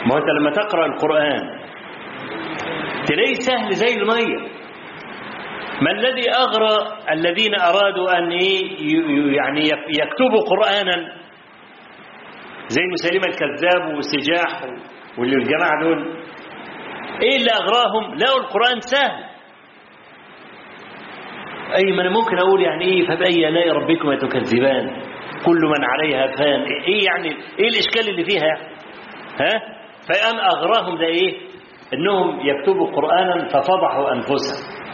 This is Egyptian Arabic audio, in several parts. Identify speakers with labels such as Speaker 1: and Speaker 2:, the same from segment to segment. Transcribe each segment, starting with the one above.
Speaker 1: ما هو انت لما تقرأ القرآن تلاقيه سهل زي المية ما الذي أغرى الذين أرادوا أن إيه ي- يعني يك- يكتبوا قرآنا زي مسيلمة الكذاب وسجاح واللي الجماعة دول إيه اللي أغراهم لقوا القرآن سهل أي ما أنا ممكن أقول يعني إيه فبأي آلاء ربكما تكذبان كل من عليها فان إيه يعني إيه الإشكال اللي فيها يعني ها فأن أغراهم ده إيه إنهم يكتبوا قرآنا ففضحوا أنفسهم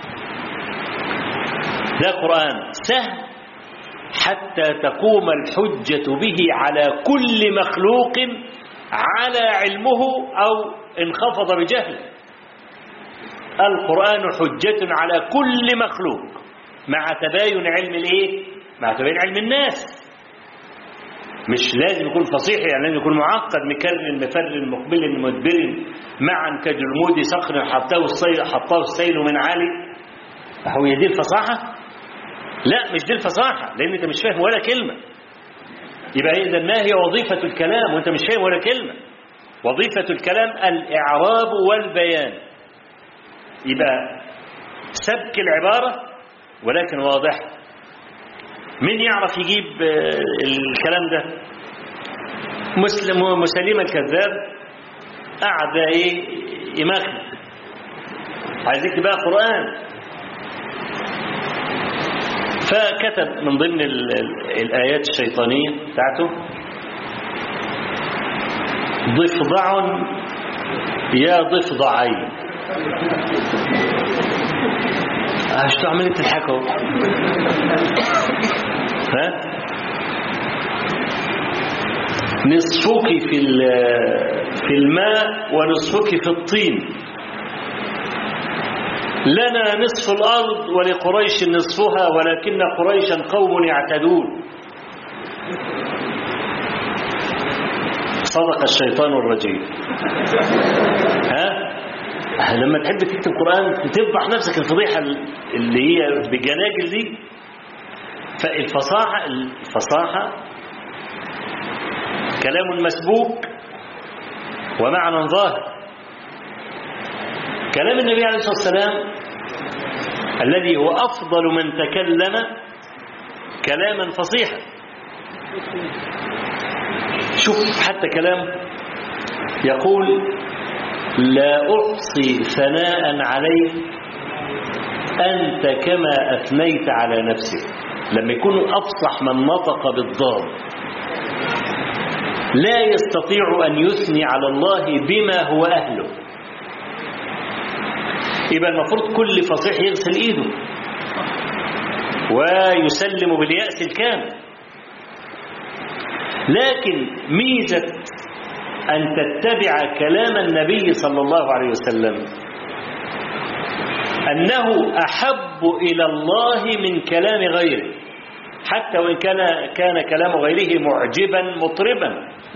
Speaker 1: ده قرآن سهل حتى تقوم الحجة به على كل مخلوق على علمه أو انخفض بجهل القرآن حجة على كل مخلوق مع تباين علم الايه مع تباين علم الناس مش لازم يكون فصيح يعني لازم يكون معقد مكرر مفر مقبل مدبر معا كجلمود صخر حطاه السيل حطاه السيل من عالي هو هي دي الفصاحة لا مش دي الفصاحة لأن أنت مش فاهم ولا كلمة يبقى إذا ما هي وظيفة الكلام وأنت مش فاهم ولا كلمة وظيفة الكلام الإعراب والبيان يبقى سبك العبارة ولكن واضح مين يعرف يجيب آه، الكلام ده مسلم مسلم الكذاب قعد ايه يمخن عايز يكتب بقى قرآن فكتب من ضمن ال- ال- الآيات الشيطانية بتاعته ضفدع يا ضفدعين شو عمالين تضحكوا ها نصفك في ال- في الماء ونصفك في الطين لنا نصف الأرض ولقريش نصفها ولكن قريشا قوم يعتدون صدق الشيطان الرجيم ها لما تحب تكتب قرآن تفضح نفسك الفضيحة اللي هي بجلاجل دي فالفصاحة الفصاحة كلام مسبوك ومعنى ظاهر كلام النبي عليه الصلاة والسلام الذي هو أفضل من تكلم كلاما فصيحا شوف حتى كلام يقول لا أحصي ثناء عليك أنت كما أثنيت على نفسك لما يكون أفصح من نطق بالضاد لا يستطيع أن يثني على الله بما هو أهله يبقى المفروض كل فصيح يغسل إيده ويسلم باليأس الكامل لكن ميزة أن تتبع كلام النبي صلى الله عليه وسلم أنه أحب إلى الله من كلام غيره حتى وإن كان كان كلام غيره معجبا مطربا